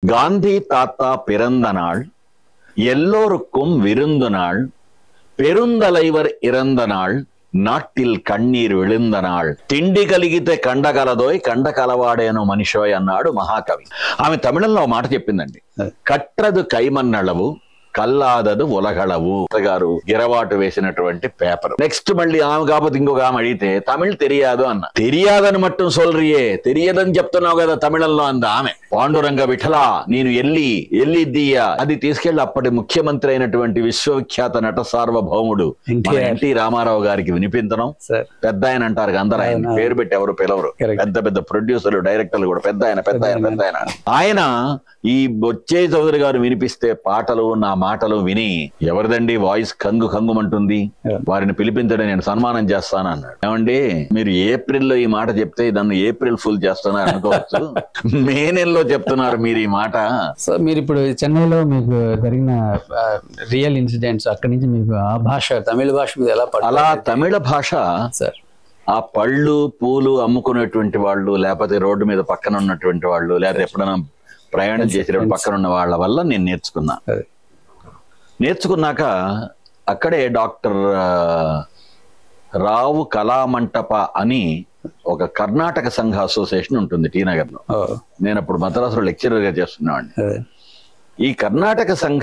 காந்தி தாத்தா பிறந்த நாள் எல்லோருக்கும் விருந்து நாள் பெருந்தலைவர் இறந்த நாள் నాట్టిల్ కన్నీరు విళింద నాళ్ తిండి కలిగితే కండ కలదోయ్ కండ కలవాడేను మనిషోయ్ అన్నాడు మహాకవి ఆమె తమిళంలో ఒక మాట చెప్పిందండి కట్రదు కైమన్నళవు కల్లాదదు ఉలగళవు గారు గిరవాటు వేసినటువంటి పేపర్ నెక్స్ట్ మళ్ళీ ఆమె కాకపోతే ఇంకొక ఆమె అడిగితే తమిళ్ తెలియదు అన్న తెలియదని మట్టం సొల్రియే తెలియదని చెప్తున్నావు కదా తమిళంలో అంద ఆమె పాండురంగ విఠల నేను ఎల్లి ఎల్లి దియ్య అది తీసుకెళ్లి అప్పటి ముఖ్యమంత్రి అయినటువంటి విశ్వవిఖ్యాత నట సార్వభౌముడు మన ఎన్టీఆర్. ఎన్టీ రామారావు గారికి వినిపించడం సార్ పెద్ద ఆయన అంటారు అందరు ఆయన అవునా. పేరు పెట్టి ఎవరు పిలవరు Correct. పెద్ద పెద్ద ప్రొడ్యూసర్లు డైరెక్టర్లు కూడా పెద్ద ఆయన పెద్ద ఆయన పెద్ద పెద్ద ఆయన ఆయన ఈ బొచ్చే చౌదరి గారు వినిపిస్తే పాటలు నా మాటలు విని ఎవరిదండి వాయిస్ కంగు కంగుమంటుంది Yeah. వారిని పిలిపించడం నేను సన్మానం చేస్తాను అన్నాడు ఏమండి మీరు ఏప్రిల్ లో ఈ మాట చెప్తే నన్ను ఏప్రిల్ ఫుల్ చేస్తున్నారు అనుకోవచ్చు మే నెలలో చెప్తున్నారు మీరు ఈ మాట సో మీరు ఇప్పుడు చెన్నైలో మీకు జరిగిన రియల్ ఇన్సిడెంట్స్ అక్కడి నుంచి మీకు ఆ భాష తమిళ భాష మీద ఎలా పడ అలా తమిళ భాష సార్ ఆ పళ్ళు పూలు అమ్ముకునేటువంటి వాళ్ళు లేకపోతే రోడ్డు మీద పక్కన ఉన్నటువంటి వాళ్ళు లేకపోతే ఎప్పుడైనా ప్రయాణం చేసేటప్పుడు పక్కన ఉన్న వాళ్ళ వల్ల నేను నేర్చుకున్నా అదే. నేర్చుకున్నాక అక్కడే డాక్టర్ ఆ, రావు కళామంటప అని ఒక కర్ణాటక సంఘ అసోసియేషన్ ఉంటుంది టీ నగర్లో ఓ, నేను అప్పుడు మద్రాసులో లెక్చరర్ గా చేస్తున్నాను అదే. ఈ కర్ణాటక సంఘ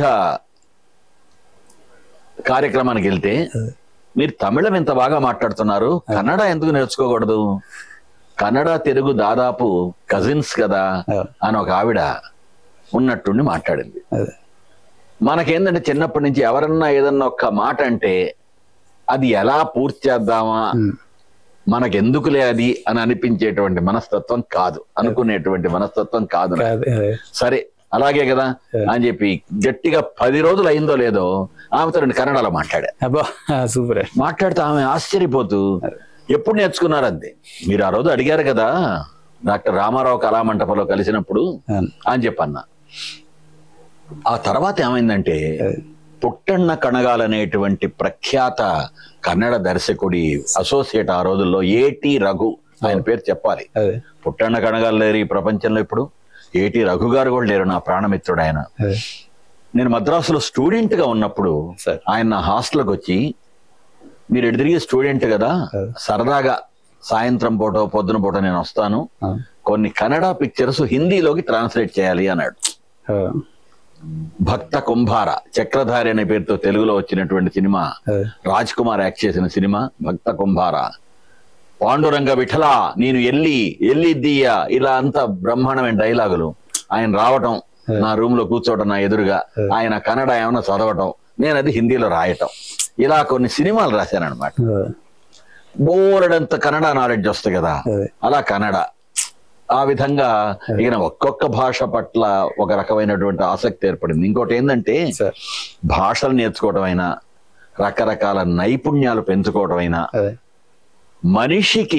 కార్యక్రమానికి వెళ్తే మీరు తమిళం ఎంత బాగా మాట్లాడుతున్నారు కన్నడ ఎందుకు నేర్చుకోకూడదు కన్నడ తెలుగు దాదాపు కజిన్స్ కదా అవును. అని ఒక ఆవిడ ఉన్నట్టుండి మాట్లాడింది అదే. మనకేందంటే చిన్నప్పటి నుంచి ఎవరన్నా ఏదన్నా ఒక్క మాట అంటే అది ఎలా పూర్తి చేద్దామా ఉమ్, మనకెందుకులే అది అని అనిపించేటువంటి మనస్తత్వం కాదు అనుకునేటువంటి మనస్తత్వం కాదు నాది. అదే, అదే. సరే అలాగే కదా అని చెప్పి గట్టిగా పది రోజులు అయిందో లేదో ఆమెతో రెండు కన్నడలో మాట్లాడా అబ్బా సూపర్ మాట్లాడితే ఆమె ఆశ్చర్యపోతూ ఎప్పుడు నేర్చుకున్నారు అంతే మీరు ఆ రోజు అడిగారు కదా డాక్టర్ రామారావు కళామంటపంలో కలిసినప్పుడు అని చెప్పన్న ఆ తర్వాత ఏమైందంటే పుట్టన్న కణగాల్ అనేటువంటి ప్రఖ్యాత కన్నడ దర్శకుడి అసోసియేట్ ఆ రోజుల్లో ఏటి రఘు ఆయన పేరు చెప్పాలి అదే పుట్టన్న కణగాలు లేరు ఈ ప్రపంచంలో ఇప్పుడు ఏటి రఘు గారు కూడా లేరు నా ప్రాణమిత్రుడు ఆయన అదే నేను మద్రాసులో స్టూడెంట్ గా ఉన్నప్పుడు సార్ ఆయన నా హాస్టల్కి వచ్చి మీరు ఎటు తిరిగి స్టూడెంట్ కదా సరదాగా సాయంత్రం పూట పొద్దున పూట నేను వస్తాను ఆ, కొన్ని కన్నడ పిక్చర్స్ హిందీలోకి ట్రాన్స్లేట్ చేయాలి అన్నాడు ఆ, భక్త కుంభార చక్రధారి అనే పేరుతో తెలుగులో వచ్చినటువంటి సినిమా అదే రాజ్ కుమార్ యాక్ట్ చేసిన సినిమా భక్త కుంభార పాండురంగ విఠల నేను ఎల్లి ఎల్లి దియ్య ఇలా అంతా బ్రహ్మాండమైన డైలాగులు ఆయన రావటం నా రూమ్ లో కూర్చోవటం నా ఎదురుగా ఆయన కన్నడ ఏమైనా చదవటం నేను అది హిందీలో రాయటం ఇలా కొన్ని సినిమాలు రాశాను అనమాట ఆ, బోలెడంత కన్నడ నాలెడ్జ్ వస్తుంది కదా అదే అలా కన్నడ ఆ విధంగా ఈయన ఒక్కొక్క భాష పట్ల ఒక రకమైనటువంటి ఆసక్తి ఏర్పడింది ఇంకోటి ఏంటంటే సార్ భాషలు నేర్చుకోవడం అయినా రకరకాల నైపుణ్యాలు పెంచుకోవడం అయినా అదే మనిషికి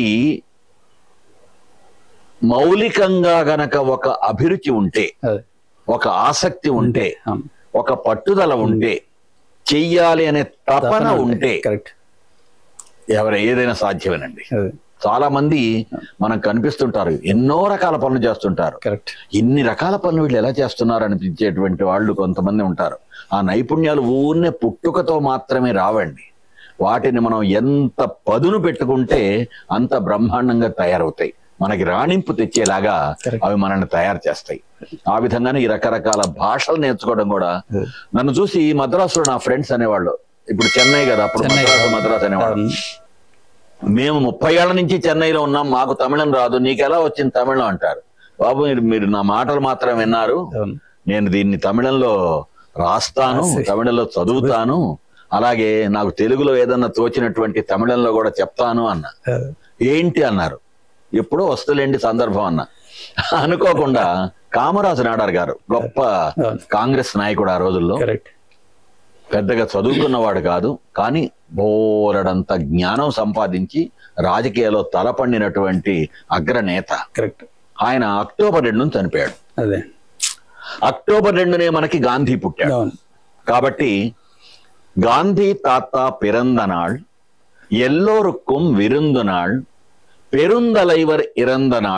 మౌలికంగా గనక ఒక అభిరుచి ఉంటే అదే ఒక ఆసక్తి ఉంటే అవును. ఒక పట్టుదల ఉంటే చెయ్యాలి అనే తపన ఉంటే కరెక్ట్ ఎవరు ఏదైనా సాధ్యమేనండి అదే చాలా మంది మనకు కనిపిస్తుంటారు ఎన్నో రకాల పనులు చేస్తుంటారు కరెక్ట్ ఇన్ని రకాల పనులు వీళ్ళు ఎలా చేస్తున్నారు అనిపించేటువంటి వాళ్ళు కొంతమంది ఉంటారు ఆ నైపుణ్యాలు ఊరినే పుట్టుకతో మాత్రమే రావండి వాటిని మనం ఎంత పదును పెట్టుకుంటే అంత బ్రహ్మాండంగా తయారవుతాయి మనకి రాణింపు తెచ్చేలాగా Correct. అవి మనల్ని తయారు చేస్తాయి ఆ విధంగానే ఈ రకరకాల భాషలు నేర్చుకోవడం కూడా అదే. నన్ను చూసి మద్రాసులో నా ఫ్రెండ్స్ అనేవాళ్ళు ఇప్పుడు చెన్నై కదా అప్పుడు చెన్నై మద్రాసు మద్రాసు అనేవాళ్ళు అవును. మేము ముప్పై ఏళ్ల నుంచి చెన్నైలో ఉన్నాం మాకు తమిళం రాదు నీకెలా వచ్చింది తమిళం అంటారు బాబు మీరు మీరు నా మాటలు మాత్రం విన్నారు అవును. నేను దీన్ని తమిళంలో రాస్తాను రాసి. తమిళంలో చదువుతాను అలాగే నాకు తెలుగులో ఏదన్నా తోచినటువంటి తమిళంలో కూడా చెప్తాను అన్న అదే. ఏంటి అన్నారు ఎప్పుడో వస్తులేండి సందర్భం అన్న అనుకోకుండా కామరాజు నాడార్ గారు గొప్ప అవును. కాంగ్రెస్ నాయకుడు ఆ రోజుల్లో కరెక్ట్ పెద్దగా చదువుకున్నవాడు కాదు కానీ బోరడంత జ్ఞానం సంపాదించి రాజకీయాల్లో తలపండినటువంటి అగ్రనేత కరెక్ట్ ఆయన అక్టోబర్ రెండు చనిపోయాడు అదే అక్టోబర్ రెండునే మనకి గాంధీ పుట్టాడు అవును కాబట్టి గాంధీ తాత పిறந்த நாள் எல்லோருக்கும் விருந்து நாள் பெருந்தலைவர் இறந்த நாள்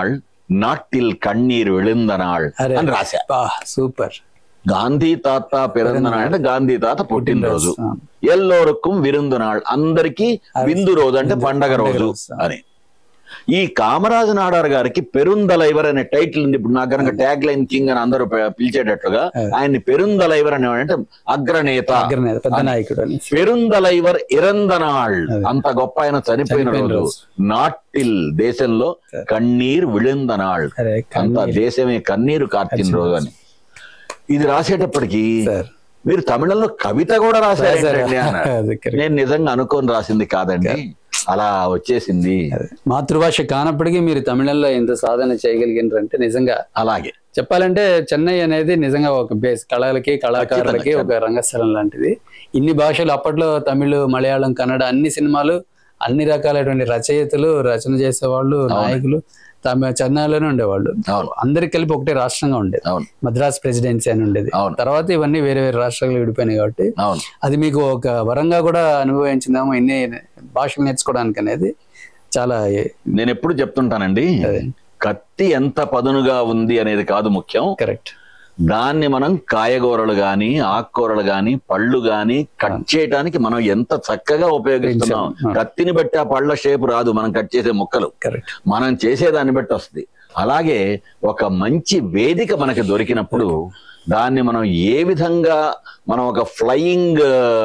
నాటిల్ కన్నీరు విళిందనాళ్ అరే. అని రాశా బా సూపర్ గాంధీ తాత పిరందనాళ్ అంటే గాంధీ తాత పుట్టినరోజు ఆ. ఎల్లోరుக்கும் విరుందునాళ్ అందరికీ విందు రోజు అంటే పండగ రోజు రోజు. అని ఈ కామరాజు నాడార్ గారికి పెరుందలైవర్ అనే టైటిల్ ఉంది ఇప్పుడు నాకు కనుక ట్యాగ్ లైన్ కింగ్ అని అందరూ పి- పిలిచేటట్లుగా ఆయన్ని పెరుందలైవర్ అనేవాడు అంటే అగ్రనేత అగ్రనేత పెద్ద నాయకుడు అని పెరుందలైవర్ ఇరందనాళ్ అంత గొప్ప ఆయన చనిపోయిన చనిపోయిన రోజు నాటిల్ దేశంలో కన్నీర్ విళిందనాళ్ అరే అంత దేశమే కన్నీరు కార్చిన రోజు అని ఇది రాసేటప్పటికి సార్ మీరు తమిళంలో కవిత కూడా రాశారేంటండి అన్నాడు అది correct. నేను నిజంగా అనుకోని రాసింది కాదండి అలా వచ్చేసింది అదే. మాతృభాష కానప్పటికీ మీరు తమిళంలో ఎంత సాధన చేయగలిగినారంటే నిజంగా అలాగే చెప్పాలంటే చెన్నై అనేది నిజంగా ఒక బేస్ కళలకి కళాకారులకి ఒక రంగస్థలం లాంటిది ఇన్ని భాషలు అప్పట్లో తమిళ్ మలయాళం కన్నడ అన్ని సినిమాలు అన్ని రకాలైనటువంటి రచయితలు రచన చేసేవాళ్ళు నాయకులు తమ చెన్నైలోనే ఉండేవాళ్ళు అవును అందరికి కలిపి ఒకటే రాష్ట్రంగా ఉండేది అవును మద్రాస్ ప్రెసిడెన్సీ అని ఉండేది అవును. తర్వాత ఇవన్నీ వేరే వేరే రాష్ట్రాలు విడిపోయినాయి కాబట్టి అవును అది మీకు ఒక వరంగా కూడా అనుభవించిందేమో ఇన్ని భాషలు నేర్చుకోవడానికి అనేది చాలా నేను ఎప్పుడు చెప్తుంటానండి కత్తి ఎంత పదునుగా ఉంది అనేది కాదు ముఖ్యం కరెక్ట్ దాన్ని మనం కాయగూరలు గాని ఆకుకూరలు గాని పళ్ళు గాని కట్ చేయడానికి మనం ఎంత చక్కగా ఉపయోగిస్తున్నాం ఆ. కత్తిని బట్టి ఆ పళ్ళ షేప్ రాదు మనం కట్ చేసే ముక్కలు కరెక్ట్ మనం చేసేదాన్ని బట్టి వస్తుంది అలాగే ఒక మంచి వేదిక మనకి దొరికినప్పుడు దాన్ని మనం ఏ విధంగా మనం ఒక ఫ్లయింగ్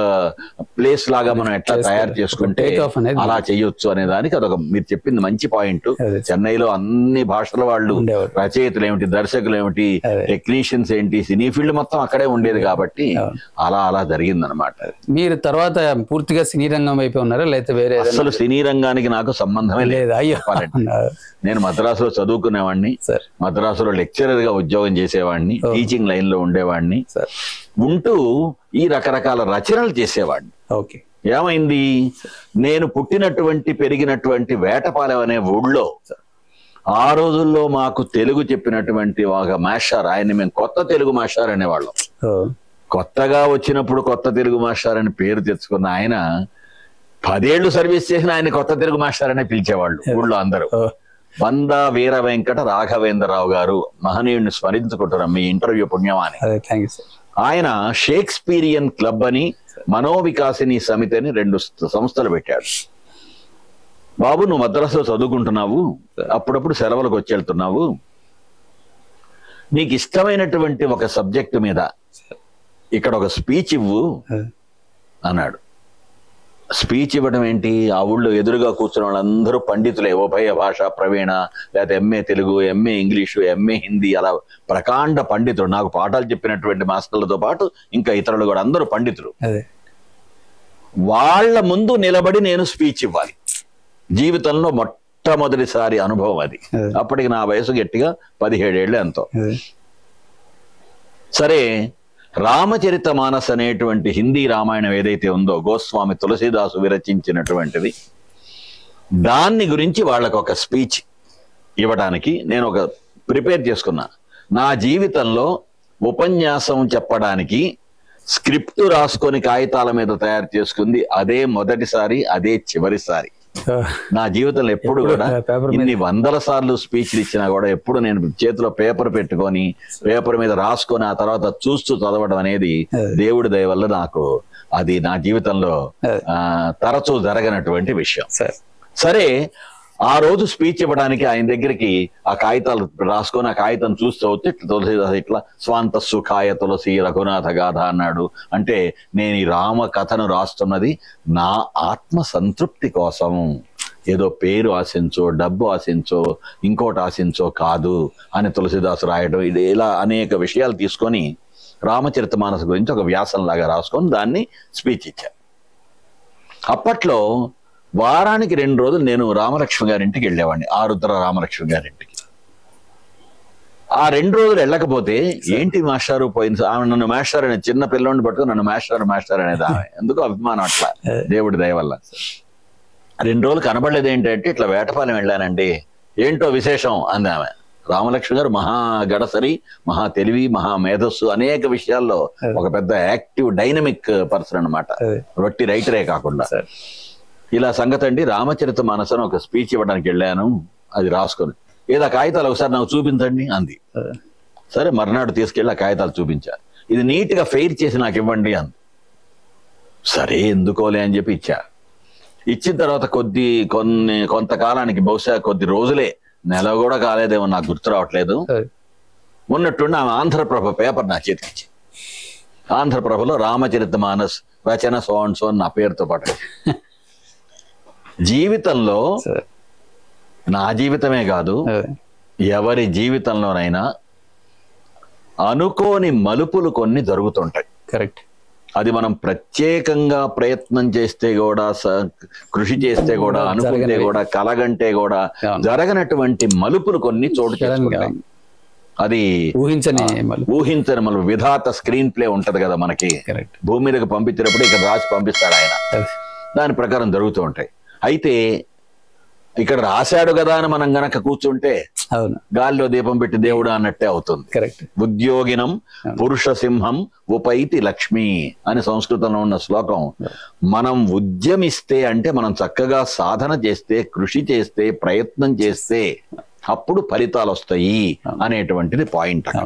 ప్లేస్ లాగా మనం ఎట్లా తయారు చేసుకుంటే టేక్ ఆఫ్ అనేది అలా చేయొచ్చు అనే దానికి అదొక మీరు చెప్పింది మంచి పాయింట్ అదే. చెన్నైలో అన్ని భాషల వాళ్ళు ఉండేవారు. రచయితలు ఏమిటి దర్శకులు ఏమిటి అదే. టెక్నీషియన్స్ ఏంటి సినీ ఫీల్డ్ మొత్తం అక్కడే ఉండేది కాబట్టి అవును. అలా అలా జరిగింది అనమాట మీరు తర్వాత పూర్తిగా సినీ రంగం వైపు ఉన్నారా లేకపోతే వేరే ఏదైనా అసలు సినీ రంగానికి నాకు సంబంధమే లేదు లేదు అయ్యో నేను మద్రాసులో చదువుకునేవాడిని సార్ మద్రాసులో లెక్చరర్ గా ఉద్యోగం చేసేవాడిని టీచింగ్ లైన్ లో ఉండేవాడిని సార్ ఉంటూ ఈ రకరకాల రచనలు చేసేవాడిని ఓకే ఏమైంది నేను పుట్టినటువంటి పెరిగినటువంటి వేటపాలెం అనే ఊళ్ళో ఆ రోజుల్లో మాకు తెలుగు చెప్పినటువంటి ఒక మాస్టర్ ఆయన్ని మేము కొత్త తెలుగు మాస్టర్ అనేవాళ్ళం ఓ కొత్తగా వచ్చినప్పుడు కొత్త తెలుగు మాస్టర్ అని పేరు తెచ్చుకున్న ఆయన పదేళ్లు సర్వీస్ చేసిన ఆయన కొత్త తెలుగు మాస్టర్ అనే పిలిచేవాళ్ళు ఊళ్ళో అందరూ ఓ వంద వీర వెంకట రాఘవేంద్రరావు గారు మహనీయుడిని స్మరించుకుంటున్నాం మీ ఇంటర్వ్యూ పుణ్యమాని అదే థ్యాంక్ యూ సార్ ఆయన షేక్స్పీరియన్ క్లబ్ అని మనోవికాసిని సమితి అని రెండు స- సంస్థలు పెట్టాడు బాబు నువ్వు మద్రాసులో చదువుకుంటున్నావు అప్పుడప్పుడు సెలవులకు వచ్చి వెళ్తున్నావు నీకు ఇష్టమైనటువంటి ఒక సబ్జెక్టు మీద ఇక్కడ ఒక స్పీచ్ ఇవ్వు అదే. అన్నాడు స్పీచ్ ఇవ్వడం ఏంటి ఆ ఊళ్ళో ఎదురుగా కూర్చున్న వాళ్ళందరూ పండితులే ఉభయ భాష ప్రవీణ లేకపోతే MA Telugu MA English MA Hindi అలా ప్రకాండ పండితుడు నాకు పాఠాలు చెప్పినటువంటి మాస్టర్లతో పాటు ఇంకా ఇతరులు కూడా అందరూ పండితులు అదే వాళ్ళ ముందు నిలబడి నేను స్పీచ్ ఇవ్వాలి జీవితంలో మొట్టమొదటిసారి అనుభవం అది అదే. అప్పటికి నా వయసు గట్టిగా పదిహేడేళ్ళు ఎంతో అదే సరే రామచరిత మానస్ అనేటువంటి హిందీ రామాయణం ఏదైతే ఉందో గోస్వామి తులసీదాసు విరచించినటువంటిది దాన్ని గురించి వాళ్ళకు ఒక స్పీచ్ ఇవ్వడానికి నేను ఒక ప్రిపేర్ చేసుకున్నా నా జీవితంలో ఉపన్యాసం చెప్పడానికి స్క్రిప్ట్ రాసుకొని కాగితాల మీద తయారు చేసుకుంది అదే మొదటిసారి అదే చివరిసారి ఓ, నా జీవితంలో ఎప్పుడు కూడా పేపర్ మీద ఇన్ని వందల సార్లు స్పీచ్లు ఇచ్చినా కూడా ఎప్పుడు నేను చేతిలో పేపర్ పెట్టుకొని పేపర్ మీద రాసుకొని ఆ తర్వాత చూస్తూ చదవడం అనేది దేవుడి దయ వల్ల నాకు అది నా జీవితంలో ఆ, తరచూ జరగనటువంటి విషయం సార్ సరే ఆ రోజు స్పీచ్ ఇవ్వడానికి ఆయన దగ్గరికి ఆ కాగితాలు రాసుకొని ఆ కాగితం చూస్తూ వస్తే ఇట్లా తులసిదాస్ ఇట్లా స్వాంత సుఖాయ తులసి రఘునాథ గాథ అన్నాడు అంటే నేను ఈ రామ కథను రాస్తున్నది నా ఆత్మ సంతృప్తి కోసం ఏదో పేరు ఆశించో డబ్బు ఆశించో ఇంకోటి ఆశించో కాదు అని తులసిదాసు రాయడం ఇది ఇలా అనేక విషయాలు తీసుకొని రామచరిత మానస గురించి ఒక వ్యాసం లాగా రాసుకొని దాన్ని స్పీచ్ ఇచ్చాను అప్పట్లో వారానికి రెండు రోజులు నేను రామలక్ష్మి గారింటికి వెళ్ళేవాడిని ఆరుద్ర రామలక్ష్మి గారింటికి ఆ రెండు రోజులు వెళ్ళకపోతే ఏంటి మాస్టారు పోయింది సార్? ఆమె నన్ను మాస్టర్ అనే చిన్న పిల్లోని పట్టుకుని నన్ను మాస్టర్ మాస్టర్ అనేది ఆమె ఎందుకు అభిమానం అట్లా దేవుడి దయ వల్ల రెండు రోజులు కనబడలేదు ఏంటంటే ఇట్లా వేటపాలెం వెళ్ళానండి ఏంటో విశేషం అంది ఆమె రామలక్ష్మి గారు మహా గడసరి మహా తెలివి మహా మేధస్సు అనేక విషయాల్లో ఒక పెద్ద యాక్టివ్ డైనమిక్ పర్సన్ అన్నమాట అదే వట్టి రైటరే కాకుండా సార్ ఇలా సంగతి అండి రామచరిత మానసను ఒక స్పీచ్ ఇవ్వడానికి వెళ్ళాను అది రాసుకొని ఏదో ఆ కాగితాలు ఒకసారి నాకు చూపించండి అంది అదే. సరే మర్నాడు తీసుకెళ్ళి ఆ కాగితాలు చూపించా ఇది నీట్ గా ఫెయిర్ చేసి నాకు ఇవ్వండి అంది సరే ఎందుకోలే అని చెప్పి ఇచ్చా ఇచ్చిన తర్వాత కొద్ది కొన్ని కొంతకాలానికి బహుశా కొద్ది రోజులే నెల కూడా కాలేదేమో నాకు గుర్తు రావట్లేదు అదే. ఉన్నట్టుండి ఆమె ఆంధ్రప్రభ పేపర్ నా చేతికిచ్చి ఆంధ్రప్రభలో రామచరిత మానస్ రచన సో అండ్ సో అని నా పేరుతో పాటు జీవితంలో సరే. నా జీవితమే కాదు అదే. ఎవరి జీవితంలోనైనా అనుకోని మలుపులు కొన్ని జరుగుతుంటాయి కరెక్ట్ అది మనం ప్రత్యేకంగా ప్రయత్నం చేస్తే కూడా స- కృషి చేస్తే కూడా అనుకుంటే జరగనివి. కూడా కలగంటే కూడా అవును. జరగనటువంటి మలుపులు కొన్ని చోటు సడన్ గా చేసుకుంటాయి అది ఊహించని మళ్ళీ ఊహించని మలుపు విధాత స్క్రీన్ ప్లే ఉంటది కదా మనకి కరెక్ట్ భూమి మీదకి పంపించినప్పుడు ఇక్కడ రాసి పంపిస్తాడు ఆయన దాని ప్రకారం జరుగుతూ ఉంటాయి అయితే ఇక్కడ రాశాడు కదా అని మనం గనక కూర్చుంటే అవును గాలిలో దీపం పెట్టి దేవుడు అన్నట్టే అవుతుంది కరెక్ట్ ఉద్యోగినం పురుష సింహం ఉపైతి లక్ష్మి అని సంస్కృతంలో ఉన్న శ్లోకం మనం ఉద్యమిస్తే అంటే మనం చక్కగా సాధన చేస్తే కృషి చేస్తే ప్రయత్నం చేస్తే అప్పుడు ఫలితాలు వస్తాయి అనేటువంటిది పాయింట్ అక్కడ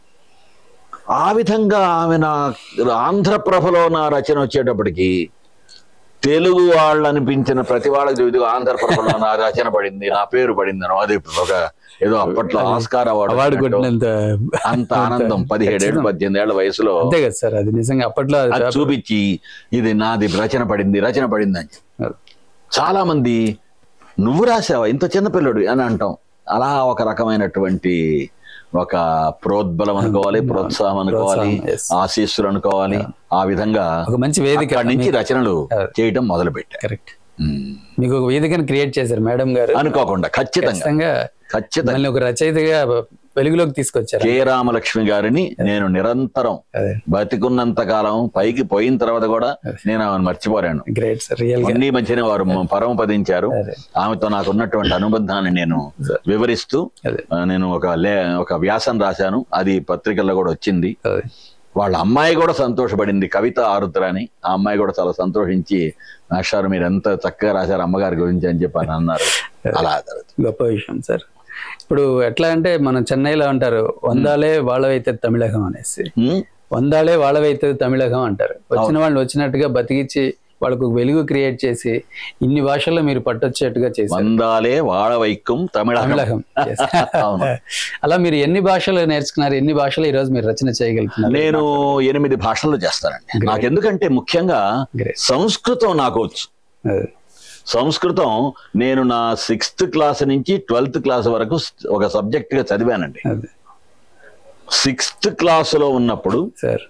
ఆ విధంగా ఆమె నా ఆంధ్రప్రభలో నా రచన వచ్చేటప్పటికి తెలుగు వాళ్ళు అనిపించిన ప్రతి వాళ్ళకి ఇదిగో ఆంధ్రప్రభలో నా రచన పడింది నా పేరు పడింది అని అది ఒక ఏదో అప్పట్లో ఆస్కార్ అవార్డు అవార్డు కొట్టినంత అంత ఆనందం పదిహేడు ఏళ్ళు పద్దెనిమిది ఏళ్ల వయసులో అంతే కదా సార్ అది నిజంగా అప్పట్లో అది అది చూపించి ఇది నాది రచన పడింది రచన పడింది అని అది. చాలా మంది నువ్వు రాసావా ఇంత చిన్న పిల్లడు అని అంటాం అలా ఒక రకమైనటువంటి ఒక ప్రోద్బలం అనుకోవాలి ప్రోత్సాహం అనుకోవాలి ప్రోత్సాహం, yes. ఆశీస్సులు అనుకోవాలి ఆ విధంగా ఒక మంచి వేదిక అక్కడి నుంచి రచనలు చేయటం మొదలు పెట్టా కరెక్ట్ మీకు ఒక వేదికను క్రియేట్ చేశారు మేడం గారు అనుకోకుండా ఖచ్చితంగా ఖచ్చితంగా ఖచ్చితంగా మళ్ళీ ఒక రచయితగా వెలుగులోకి తీసుకొచ్చారు కె రామలక్ష్మి గారిని నేను నిరంతరం అదే బతికున్నంత కాలం పైకి పోయిన తర్వాత కూడా నేను ఆమెను మర్చిపోలేను గ్రేట్ సార్ రియల్ గా అన్ని మధ్యనే వారు పరమపదించారు అదే ఆమెతో నాకు ఉన్నటువంటి అనుబంధాన్ని నేను వివరిస్తూ అదే ఆ, నేను ఒక లే ఒక వ్యాసం రాశాను అది పత్రికల్లో కూడా వచ్చింది అదే వాళ్ళ అమ్మాయి కూడా సంతోషపడింది కవిత ఆరుద్ర అని ఆ అమ్మాయి కూడా చాలా సంతోషించి మాస్టారు మీరు ఎంత చక్కగా రాశారు అమ్మగారి గురించి అని చెప్పి అని అన్నారు అలా జరుగుతుంది గొప్ప విషయం సార్ ఇప్పుడు ఎట్లా అంటే మనం చెన్నైలో అంటారు వందాలే వాళ్ళవైతే తమిళగం అనేసి ఉమ్, వందాలే వాళ్ళవైతే తమిళగం అంటారు వచ్చిన వాళ్ళు వచ్చినట్టుగా బతికిచ్చి వాళ్ళకు ఒక వెలుగు క్రియేట్ చేసి ఇన్ని భాషల్లో మీరు పట్టొచ్చేట్టుగా చేశారు వందాలే వాడవైకం తమిళ తమిళగం Yes. అవును అలా మీరు ఎన్ని భాషలు నేర్చుకున్నారు ఎన్ని భాషలు ఈ రోజు మీరు రచన చేయగలుగుతున్నారు నేను ఎనిమిది భాషల్లో చేస్తానండి నాకు ఎందుకంటే ముఖ్యంగా Great. సంస్కృతం నాకు వచ్చు అదే. సంస్కృతం నేను నా సిక్స్త్ క్లాస్ నుంచి ట్వెల్త్ క్లాస్ వరకు ఒక సబ్జెక్ట్ గా చదివానండి అదే సిక్స్త్ క్లాసులో ఉన్నప్పుడు సార్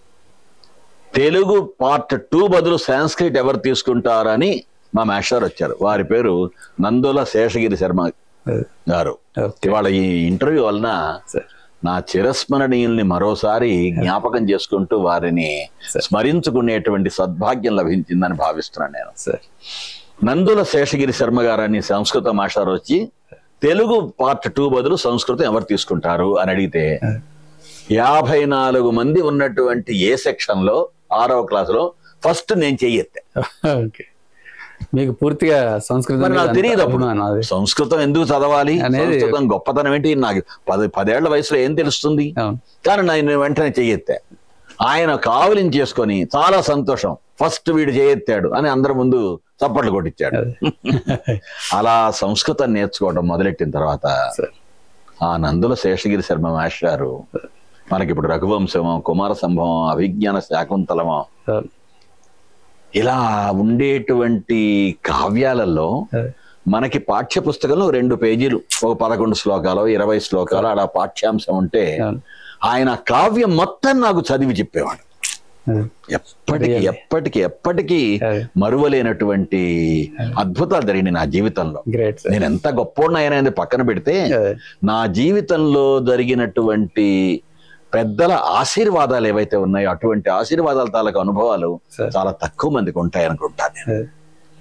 తెలుగు పార్ట్ టూ బదులు సాంస్క్రిట్ ఎవరు తీసుకుంటారని మా మాస్టర్ వచ్చారు వారి పేరు నందుల శేషగిరి శర్మ అదే. గారు ఓకే ఇవాళ ఈ ఇంటర్వ్యూ వలన సార్ నా చిరస్మరణీయుల్ని మరోసారి జ్ఞాపకం చేసుకుంటూ వారిని స్మరించుకునేటువంటి సద్భాగ్యం లభించిందని భావిస్తున్నాను నేను సార్ నందుల శేషగిరి శర్మ గారని సంస్కృత మాస్టర్ వచ్చి తెలుగు పార్ట్ టూ బదులు సంస్కృతం ఎవరు తీసుకుంటారు అని అడిగితే యాభై నాలుగు మంది ఉన్నటువంటి ఏ సెక్షన్ లో ఆరవ క్లాసులో ఫస్ట్ నేను చెయ్యెత్తా ఓకే మీకు పూర్తిగా సంస్కృతం మరి మీద నాకు అంత తెలియదు అప్పుడు అభిమానం అది సంస్కృతం ఎందుకు చదవాలి అనేది- సంస్కృతం గొప్పతనం ఏంటి నాకు పది పదేళ్ల వయసులో ఏం తెలుస్తుంది అవును కానీ నేను వెంటనే చెయ్యెత్తా ఆయన కావలిని చేసుకొని చాలా సంతోషం ఫస్ట్ వీడు చేయెత్తాడు అని అందరి ముందు చప్పట్లు కొట్టించాడు అదే అలా సంస్కృతం నేర్చుకోవడం మొదలెట్టిన తర్వాత సార్ ఆ నందుల శేషగిరి శర్మ మాస్టారు మనకి ఇప్పుడు రఘువంశమో కుమార సంభవం అభిజ్ఞాన శాకుంతలమో సార్ ఇలా ఉండేటువంటి కావ్యాలలో అదే. మనకి పాఠ్య పుస్తకంలో రెండు పేజీలు ఒక పదకొండు శ్లోకాలు ఇరవై శ్లోకాలు అలా పాఠ్యాంశం ఉంటే అవును. ఆయన కావ్యం మొత్తం నాకు చదివి చెప్పేవాడు అదే. ఎప్పటికి ఎప్పటికి ఎప్పటికీ అదే. మరువలేనటువంటి అద్భుతాలు జరిగినాయి నా జీవితంలో గ్రేట్ సార్ నేను ఎంత గొప్పోడినైనా పక్కన పెడితే అదే. నా జీవితంలో జరిగినటువంటి పెద్దల ఆశీర్వాదాలు ఏవైతే ఉన్నాయో అటువంటి ఆశీర్వాదాల తాలూకు అనుభవాలు సార్. చాలా తక్కువ మందికి ఉంటాయి అనుకుంటాను నేను అదే.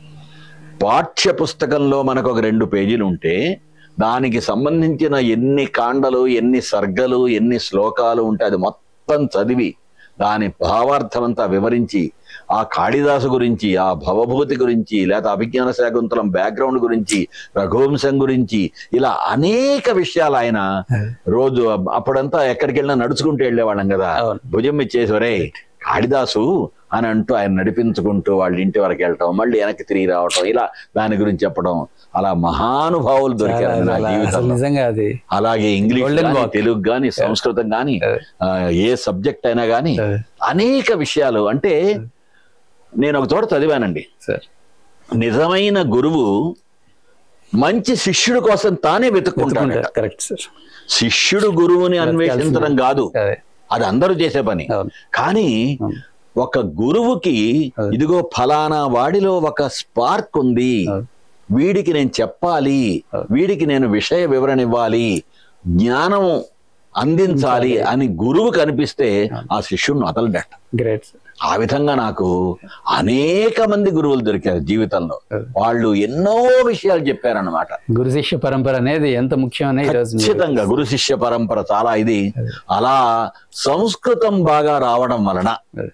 పాఠ్య పుస్తకంలో మనకు ఒక రెండు పేజీలు ఉంటే దానికి సంబంధించిన ఎన్ని కాండలు ఎన్ని సర్గలు ఎన్ని శ్లోకాలు ఉంటే అది మొత్తం చదివి దాని భావార్థమంతా వివరించి ఆ కాళిదాసు గురించి ఆ భవభూతి గురించి లేదా అభిజ్ఞాన శాకుంతలం బ్యాక్గ్రౌండ్ గురించి రఘువంశం గురించి ఇలా అనేక విషయాలు ఆయన రోజు అప్- అప్పుడంతా ఎక్కడికి వెళ్ళినా నడుచుకుంటూ వెళ్ళేవాళ్ళం కదా అవును. భుజం ఇచ్చేసి ఒరే కాళిదాసు అని అంటూ ఆయన నడిపించుకుంటూ వాళ్ళ ఇంటి వరకు వెళ్ళటం మళ్ళీ వెనక్కి తిరిగి రావటం ఇలా దాని గురించి చెప్పడం అలా మహానుభావులు దొరికారు నా చాలా- అసలు జీవితంలో నిజంగా అది అలాగే ఇంగ్లీష్ Golden గాని, walk. తెలుగు గాని సంస్కృతం గాని ఆ, ఏ సబ్జెక్ట్ అయినా గాని అదే. అనేక విషయాలు అంటే నేను ఒక చోట చదివానండి సార్ నిజమైన గురువు మంచి శిష్యుడు కోసం తానే వెతుక్కుంటాడు కరెక్ట్ సార్ శిష్యుడు గురువుని అన్వేషించడం కాదు అదే అది అందరూ చేసే పని అవును కానీ అవును. ఒక గురువుకి అవును. ఇదిగో ఫలానా వాడిలో ఒక స్పార్క్ ఉంది అవును. వీడికి నేను చెప్పాలి అవును. వీడికి నేను విషయ వివరణ ఇవ్వాలి జ్ఞానం అందించాలి అని గురువు కనిపిస్తే ఆ శిష్యుడిని వదలడట గ్రేట్ సార్ ఆ విధంగా నాకు అనేక మంది గురువులు దొరికారు జీవితంలో వాళ్ళు ఎన్నో విషయాలు చెప్పారన్నమాట గురు శిష్య పరంపర అనేది ఎంత ముఖ్యమని ఈ రోజు మీరు- ఖచ్చితంగా గురు శిష్య పరంపర చాలా ఇది అలా సంస్కృతం బాగా రావడం వలన అదే.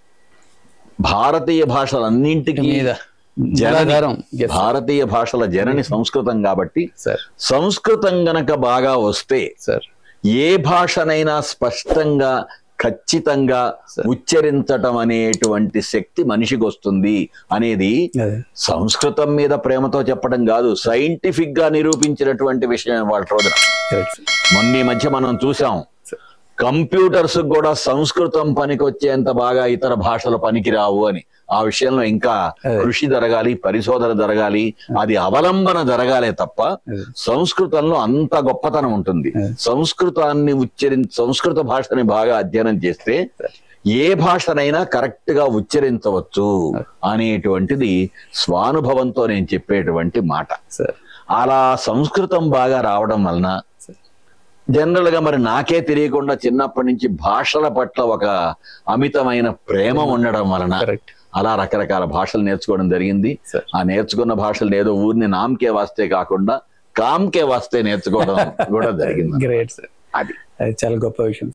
భారతీయ భాషలన్నింటికి మీద జనని మూలాధారం Yes, భారతీయ భాషల జనని సంస్కృతం కాబట్టి సార్ సంస్కృతం గనక బాగా వస్తే సార్ ఏ భాషనైనా స్పష్టంగా ఖచ్చితంగా ఉచ్చరించటం అనేటువంటి శక్తి మనిషికి వస్తుంది అనేది అదే సంస్కృతం మీద ప్రేమతో చెప్పడం కాదు సైంటిఫిక్ గా నిరూపించినటువంటి విషయం వాళ్ళ రోజున కరెక్ట్ సార్ మొన్న ఈ మధ్య మనం చూసాం కంప్యూటర్స్ కూడా సంస్కృతం పనికొచ్చేంత బాగా ఇతర భాషలు పనికిరావు అని ఆ విషయంలో ఇంకా అదే. కృషి జరగాలి పరిశోధన జరగాలి అది అవలంబన జరగాలే తప్ప అదే. సంస్కృతంలో అంత గొప్పతనం ఉంటుంది అదే. సంస్కృతాన్ని ఉచ్చరి సంస్కృత భాషని బాగా అధ్యయనం చేస్తే ఏ భాషనైనా కరెక్ట్ గా ఉచ్చరించవచ్చు అనేటువంటిది స్వానుభవంతో నేను చెప్పేటువంటి మాట సార్ అలా సంస్కృతం బాగా రావడం వలన జనరల్ గా మరి నాకే తెలియకుండా చిన్నప్పటి నుంచి భాషల పట్ల ఒక అమితమైన ప్రేమ ఉండడం వలన కరెక్ట్ అలా రకరకాల భాషలు నేర్చుకోవడం జరిగింది సార్ ఆ నేర్చుకున్న భాషలు ఏదో ఊరిని నామకే వాస్తే కాకుండా కామ్కే వాస్తే నేర్చుకోవడం కూడా జరిగింది గ్రేట్ సార్ అది అది చాలా గొప్ప విషయం